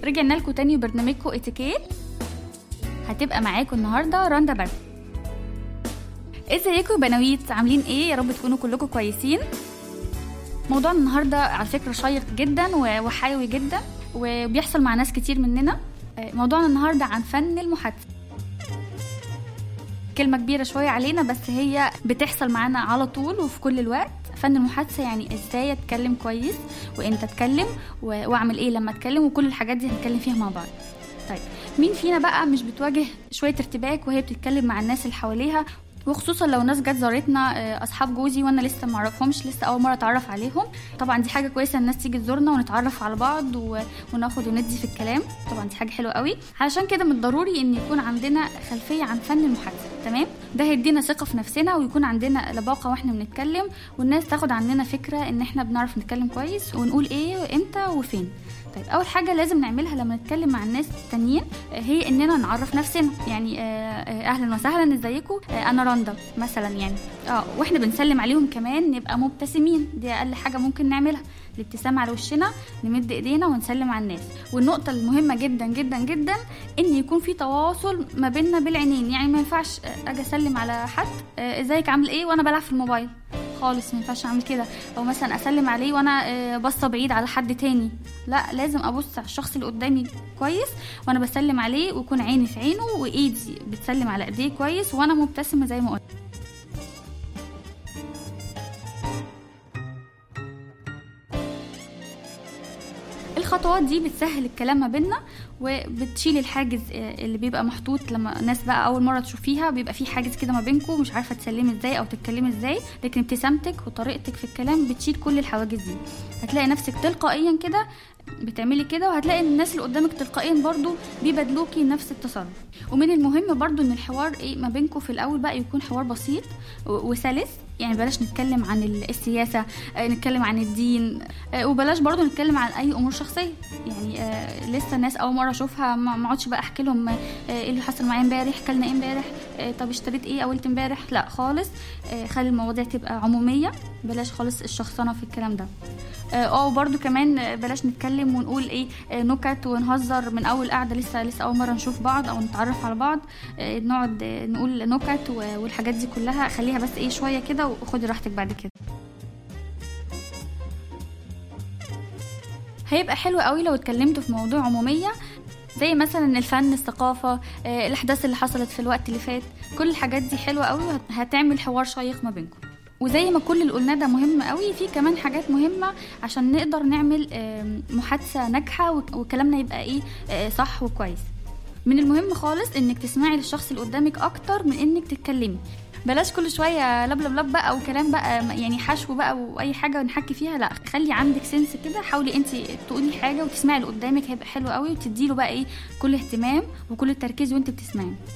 رجعنا لكم تاني برنامجكم اتيكيت هتبقى معاكم النهارده رندا برد ازيكم يا بناويت عاملين ايه يا رب تكونوا كلكم كويسين موضوع النهارده على فكره شيق جدا و- وحيوي جدا وبيحصل مع ناس كتير مننا آه، موضوعنا النهارده عن فن المحادثه كلمة كبيرة شوية علينا بس هي بتحصل معانا على طول وفي كل الوقت فن المحادثة يعني ازاي اتكلم كويس وامتى اتكلم و- واعمل ايه لما اتكلم وكل الحاجات دي هنتكلم فيها مع بعض طيب مين فينا بقى مش بتواجه شوية ارتباك وهي بتتكلم مع الناس اللي حواليها وخصوصا لو ناس جت زارتنا آه، اصحاب جوزي وانا لسه ما اعرفهمش لسه اول مره اتعرف عليهم طبعا دي حاجه كويسه الناس تيجي تزورنا ونتعرف على بعض و... وناخد وندي في الكلام طبعا دي حاجه حلوه قوي علشان كده من الضروري ان يكون عندنا خلفيه عن فن المحادثه تمام ده هيدينا ثقه في نفسنا ويكون عندنا لباقه واحنا بنتكلم والناس تاخد عننا فكره ان احنا بنعرف نتكلم كويس ونقول ايه وامتى وفين طيب اول حاجه لازم نعملها لما نتكلم مع الناس التانيين آه، هي اننا نعرف نفسنا يعني آه، آه، اهلا وسهلا ازيكم آه، انا رندا مثلا يعني اه واحنا بنسلم عليهم كمان نبقى مبتسمين دي اقل حاجه ممكن نعملها الابتسامة على وشنا نمد ايدينا ونسلم على الناس والنقطة المهمة جدا جدا جدا ان يكون في تواصل ما بيننا بالعينين يعني ما ينفعش آه، اجي اسلم على حد آه، ازيك عامل ايه وانا بلعب في الموبايل خالص ما ينفعش اعمل كده او مثلا اسلم عليه وانا آه، باصه بعيد على حد تاني لا لازم ابص على الشخص اللي قدامي كويس وانا بسلم عليه ويكون عيني في عينه وايدي بتسلم على ايديه كويس وانا مبتسمه زي ما قلت الخطوات دي بتسهل الكلام ما بينا وبتشيل الحاجز آه، اللي بيبقى محطوط لما ناس بقى اول مره تشوفيها بيبقى في حاجز كده ما بينكم مش عارفه تسلمي ازاي او تتكلمي ازاي لكن ابتسامتك وطريقتك في الكلام بتشيل كل الحواجز دي هتلاقي نفسك تلقائيا كده بتعملي كده وهتلاقي ان الناس اللي قدامك تلقائيا برضو بيبادلوكي نفس التصرف ومن المهم برضو ان الحوار ايه ما بينكم في الاول بقى يكون حوار بسيط و- وسلس يعني بلاش نتكلم عن ال- السياسة آه، نتكلم عن الدين آه، وبلاش برضو نتكلم عن اي امور شخصية يعني آه، لسه الناس اول مرة اشوفها ما ما اقعدش بقى احكي لهم آه، ايه اللي حصل معايا امبارح كلنا ايه امبارح آه، طب اشتريت ايه اولت امبارح لا خالص آه، خلي المواضيع تبقى عمومية بلاش خالص الشخصنة في الكلام ده اه آه، وبرضو كمان آه، بلاش نتكلم ونقول ايه آه، نكت ونهزر من اول قعده لسه لسه اول مره نشوف بعض او نتعرف على بعض آه، نقعد آه، نقول نكت و- والحاجات دي كلها خليها بس ايه شويه كده وخدي راحتك بعد كده هيبقى حلو قوي لو اتكلمتوا في موضوع عموميه زي مثلا الفن الثقافة آه، الأحداث اللي حصلت في الوقت اللي فات كل الحاجات دي حلوة قوي وهتعمل حوار شيق ما بينكم وزي ما كل اللي قلناه ده مهم قوي في كمان حاجات مهمة عشان نقدر نعمل آم، محادثة ناجحة وك- وكلامنا يبقى ايه آه، صح وكويس من المهم خالص انك تسمعي للشخص اللي قدامك اكتر من انك تتكلمي بلاش كل شويه لب لب لب بقى وكلام بقى م- يعني حشو بقى واي حاجه نحكي فيها لا خلي عندك سنس كده حاولي انت تقولي حاجه وتسمعي اللي قدامك هيبقى حلو قوي وتديله بقى ايه كل اهتمام وكل التركيز وانت بتسمعي